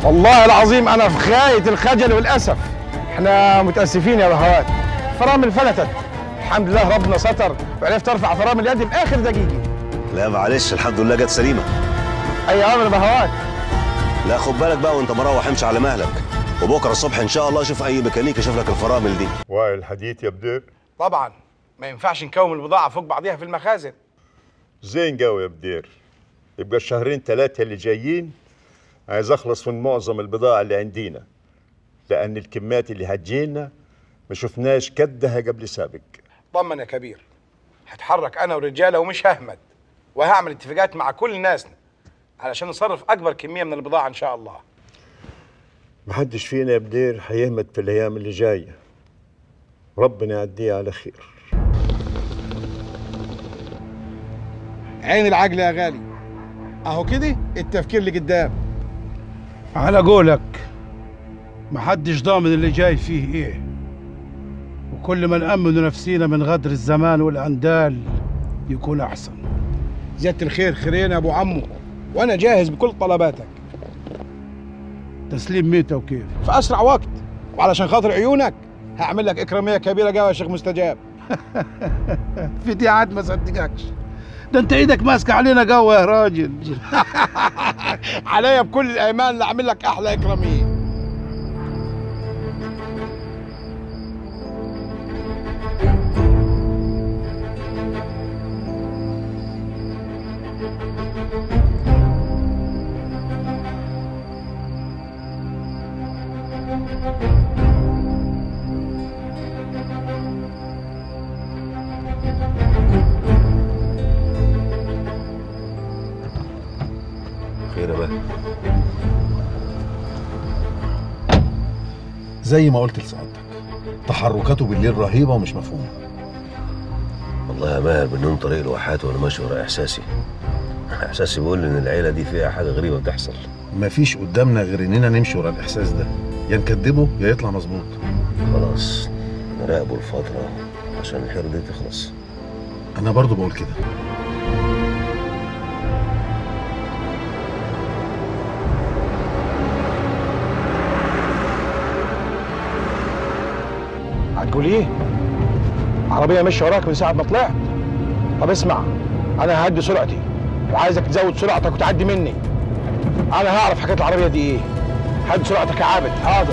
والله العظيم انا في غايه الخجل والاسف احنا متاسفين يا بهوات فرامل فلتت الحمد لله ربنا ستر وعرفت ارفع فرامل يدي باخر دقيقه لا معلش الحمد لله جت سليمه اي امر بهوات لا خد بالك بقى وانت مروح امشي على مهلك وبكره الصبح ان شاء الله شوف اي ميكانيكي يشوف لك الفرامل دي وائل حديث يا بدير طبعا ما ينفعش نكوم البضاعه فوق بعضيها في المخازن زين قوي يا بدير يبقى الشهرين ثلاثة اللي جايين عايز اخلص من معظم البضاعة اللي عندينا لأن الكميات اللي هتجينا ما شفناش كدها قبل سابق طمن يا كبير هتحرك انا ورجاله ومش ههمد وهعمل اتفاقات مع كل ناسنا علشان نصرف اكبر كميه من البضاعه ان شاء الله محدش فينا يا بدير هيهمد في الأيام اللي جاية ربنا يعديها على خير عين العقل يا غالي اهو كده التفكير اللي قدام على قولك محدش ضامن اللي جاي فيه ايه وكل ما نأمن نفسينا من غدر الزمان والأندال يكون أحسن زيادة الخير خيرين يا ابو عمو وانا جاهز بكل طلباتك تسليم ميتة وكيف في اسرع وقت وعلشان خاطر عيونك هعمل لك اكراميه كبيره قوي يا شيخ مستجاب في دي عاد ما صدقكش ده انت ايدك ماسكه علينا قوي يا راجل عليا بكل الايمان اللي اعمل لك احلى اكراميه خير يا مهر زي ما قلت لسعادتك تحركاته بالليل رهيبه ومش مفهومه والله يا ماهر بنوم طريق الواحات وانا ماشي ورا احساسي احساسي بيقول لي ان العيله دي فيها حاجه غريبه بتحصل مفيش قدامنا غير اننا نمشي ورا الاحساس ده يا نكدبه يا يطلع مظبوط خلاص نراقبه الفتره عشان الحيره دي تخلص انا برضو بقول كده هتقول ايه عربيه ماشيه وراك من ساعه ما طلعت طب اسمع انا ههدي سرعتي وعايزك تزود سرعتك وتعدي مني انا هعرف حكايه العربيه دي ايه هدي سرعتك يا عابد حاضر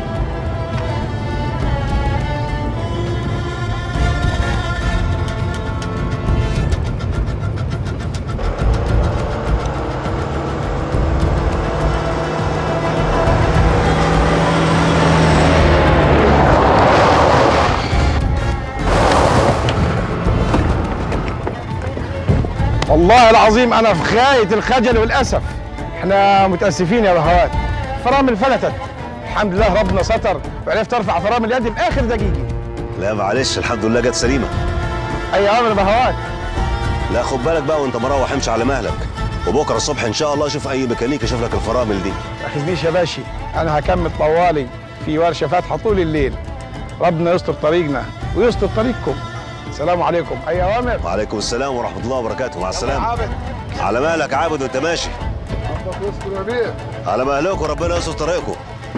والله العظيم انا في غايه الخجل والاسف احنا متاسفين يا بهوات فرامل فلتت الحمد لله ربنا ستر وعرفت ارفع فرامل يدي باخر دقيقه لا معلش الحمد لله جت سليمه اي امر بهوات لا خد بالك بقى وانت مروح امشي على مهلك وبكره الصبح ان شاء الله شوف اي ميكانيكي يشوف لك الفرامل دي ما تحزنيش يا باشي انا هكمل طوالي في ورشه فاتحه طول الليل ربنا يستر طريقنا ويستر طريقكم السلام عليكم اي اوامر وعليكم السلام ورحمه الله وبركاته مع يلا يا السلامه عابد على مهلك عابد وانت ماشي ربك يستر يا بيه على مهلكم وربنا يستر طريقكم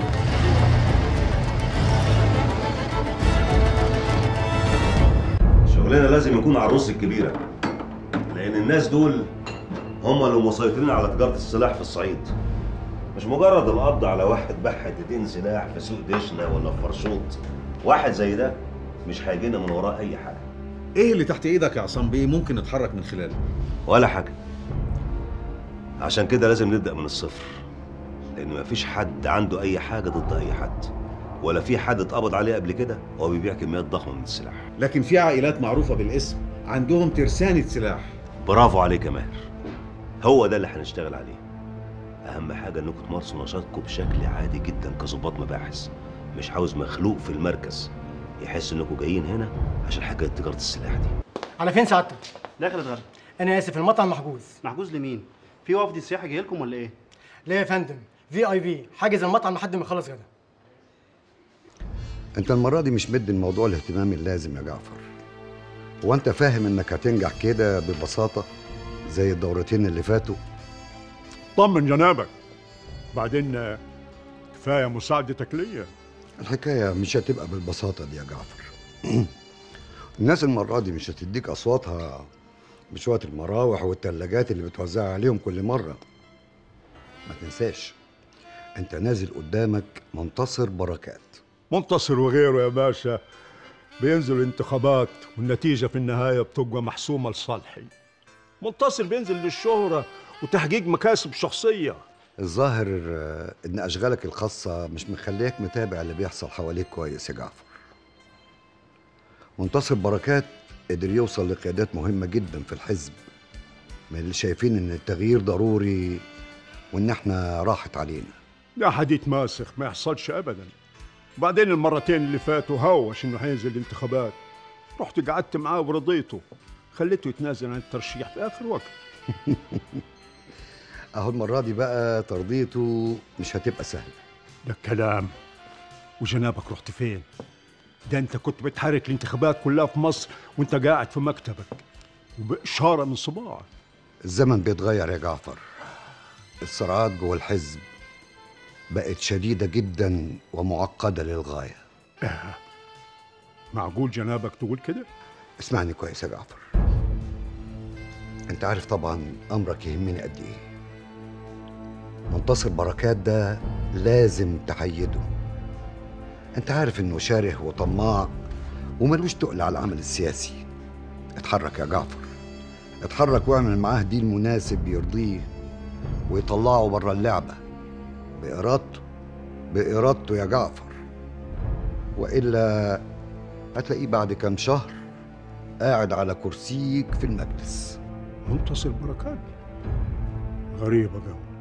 شغلنا لازم يكون على الرص الكبيره لان الناس دول هم اللي مسيطرين على تجاره السلاح في الصعيد مش مجرد القبض على واحد باع حتتين سلاح في سوق دشنا ولا في فرشوط واحد زي ده مش هيجينا من وراه اي حاجه ايه اللي تحت ايدك يا عصام بيه ممكن نتحرك من خلاله ولا حاجة عشان كده لازم نبدأ من الصفر لأن مفيش حد عنده أي حاجة ضد أي حد ولا في حد اتقبض عليه قبل كده وهو بيبيع كميات ضخمة من السلاح لكن في عائلات معروفه بالاسم عندهم ترسانه سلاح برافو عليك يا ماهر هو ده اللي هنشتغل عليه أهم حاجة إنكم تمارسوا نشاطكم بشكل عادي جدا كظباط مباحث مش عاوز مخلوق في المركز يحس إنكم جايين هنا عشان حاجة تجارة السلاح دي على فين سعادتك؟ داخل اتغدى انا اسف المطعم محجوز محجوز لمين؟ في وفد سياحي جاي لكم ولا ايه؟ ليه يا فندم في اي بي حاجز المطعم لحد ما يخلص غدا انت المرة دي مش مدي الموضوع الاهتمام اللازم يا جعفر هو انت فاهم انك هتنجح كده ببساطة زي الدورتين اللي فاتوا طمن جنابك بعدين آه، كفايه مساعدتك ليا الحكايه مش هتبقى بالبساطه دي يا جعفر الناس المره دي مش هتديك اصواتها بشويه المراوح والثلاجات اللي بتوزعها عليهم كل مره ما تنساش انت نازل قدامك منتصر بركات منتصر وغيره يا باشا بينزل الانتخابات والنتيجة في النهاية بتبقى محسومة لصالحي منتصر بينزل للشهرة وتحقيق مكاسب شخصية الظاهر آه، ان اشغالك الخاصه مش مخليك متابع اللي بيحصل حواليك كويس يا جعفر منتصر بركات قدر يوصل لقيادات مهمه جدا في الحزب من اللي شايفين ان التغيير ضروري وان احنا راحت علينا ده حديث ماسخ ما يحصلش أبدا وبعدين المرتين اللي فاتوا هوش إنه هينزل الانتخابات رحت قعدت معاه ورضيته خليته يتنازل عن الترشيح في آخر وقت اهو المره دي بقى ترضيته مش هتبقى سهله ده الكلام وجنابك رحت فين ده انت كنت بتحرك الانتخابات كلها في مصر وانت قاعد في مكتبك وبإشارة من صباعك الزمن بيتغير يا جعفر الصراعات جوه الحزب بقت شديده جدا ومعقده للغايه معقول جنابك تقول كده اسمعني كويس يا جعفر انت عارف طبعا امرك يهمني قد ايه منتصر بركات ده لازم تحيده انت عارف انه شاره وطماع وملوش تقل على العمل السياسي اتحرك يا جعفر اتحرك واعمل معاه ديل مناسب يرضيه ويطلعه بره اللعبة بإرادته بإرادته يا جعفر وإلا هتلاقيه بعد كام شهر قاعد على كرسيك في المجلس منتصر بركات غريبة قوي